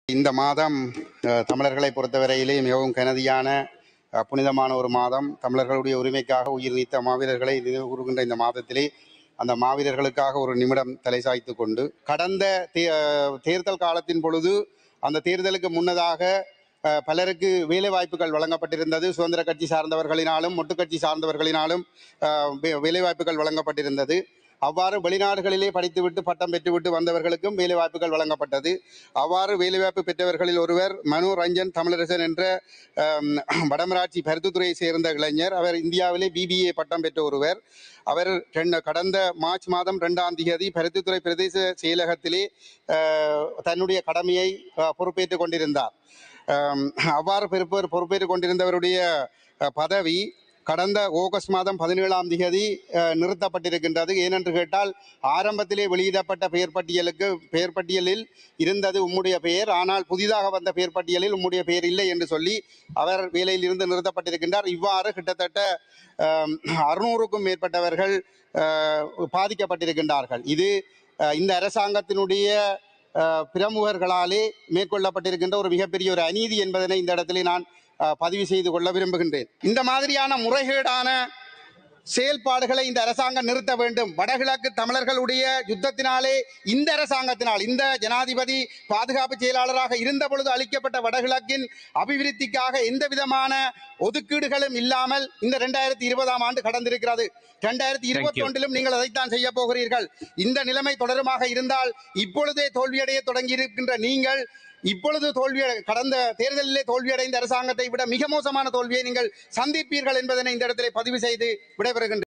இந்த மாதம் அஹ், தமிழர்களை பொறுத்தவரையிலே மிகவும் கனதியான அஹ், புனிதமான ஒரு மாதம் தமிழர்களுடைய உரிமைக்காக உயிர் நீத்த மாவீரர்களை நினைவு கூறுகின்ற இந்த மாதத்திலே அந்த மாவீரர்களுக்காக ஒரு நிமிடம் தலை சாய்த்து கொண்டு கடந்த தே- அஹ், தேர்தல் காலத்தின் பொழுது அந்த தேர்தலுக்கு முன்னதாக அஹ், பலருக்கு வேலை வாய்ப்புகள் வழங்கப்பட்டிருந்தது சுதந்திர கட்சி சார்ந்தவர்களினாலும் மொட்டுக்கட்சி சார்ந்தவர்களினாலும் அஹ், வே- வேலை வாய்ப்புகள் வழங்கப்பட்டிருந்தது அவ்வாறு வெளிநாடுகளிலே படித்துவிட்டு பட்டம் பெற்றுவிட்டு வந்தவர்களுக்கும் வேலை வாய்ப்புகள் வழங்கப்பட்டது அவ்வாறு வேலைவாய்ப்பு பெற்றவர்களில் ஒருவர் மனு ரஞ்சன் தமிழரசன் என்ற அம், வடமராட்சி பருத்தித்துறையை சேர்ந்த இளைஞர் அவர் இந்தியாவிலே பிபிஏ பட்டம் பெற்ற ஒருவர் அவர் ரெண்டு- கடந்த மார்ச் மாதம் ரெண்டாம் தேதி பருத்தித்துறை பிரதேச செயலகத்திலே அஹ், தன்னுடைய கடமையை அஹ், பொறுப்பேற்றுக் கொண்டிருந்தார் அம், அவ்வாறு பொறுப்பேற் பொறுப்பேற்றுக் கொண்டிருந்தவருடைய அஹ், பதவி கடந்த ஆகஸ்ட் மாதம் பதினேழாம் தேதி அஹ், நிறுத்தப்பட்டிருக்கின்றது ஏனென்று கேட்டால் ஆரம்பத்திலே வெளியிடப்பட்ட பெயர் பட்டியலுக்கு பெயர் பட்டியலில் இருந்தது உம்முடைய பெயர் ஆனால் புதிதாக வந்த பெயர் பட்டியலில் உம்முடைய பெயர் இல்லை என்று சொல்லி அவர் வேலையில் இருந்து நிறுத்தப்பட்டிருக்கின்றார் இவ்வாறு கிட்டத்தட்ட அஹ், அறுநூறுக்கும் மேற்பட்டவர்கள் அஹ், பாதிக்கப்பட்டிருக்கின்றார்கள் இது அஹ், இந்த அரசாங்கத்தினுடைய அஹ், பிரமுகர்களாலே மேற்கொள்ளப்பட்டிருக்கின்ற ஒரு மிகப்பெரிய ஒரு அநீதி என்பதனை இந்த இடத்திலே நான் அஹ், பதிவு செய்து கொள்ள விரும்புகின்றேன் இந்த மாதிரியான முறைகேடான செயல்பாடுகளை இந்த அரசாங்கம் நிறுத்த வேண்டும் வடகிழக்கு தமிழர்களுடைய யுத்தத்தினாலே இந்த அரசாங்கத்தினால் இந்த ஜனாதிபதி பாதுகாப்பு செயலாளராக இருந்த பொழுது அளிக்கப்பட்ட வடகிழக்கின் அபிவிருத்திக்காக எந்த விதமான ஒதுக்கீடுகளும் இல்லாமல் இந்த ரெண்டாயிரத்தி இருபதாம் ஆண்டு கடந்திருக்கிறது ரெண்டாயிரத்தி இருபத்தி ஒன்றிலும் நீங்கள் அதைத்தான் செய்ய போகிறீர்கள் இந்த நிலைமை தொடருமாக இருந்தால் இப்பொழுதே தோல்வியடைய தொடங்கி இருக்கின்ற நீங்கள் இப்பொழுது தோல்வி கடந்த தேர்தலிலே தோல்வியடைந்த அரசாங்கத்தை விட மிக மோசமான தோல்வியை நீங்கள் சந்திப்பீர்கள் என்பதனை இந்த இடத்திலே பதிவு செய்து விடைபெறுகின்றேன்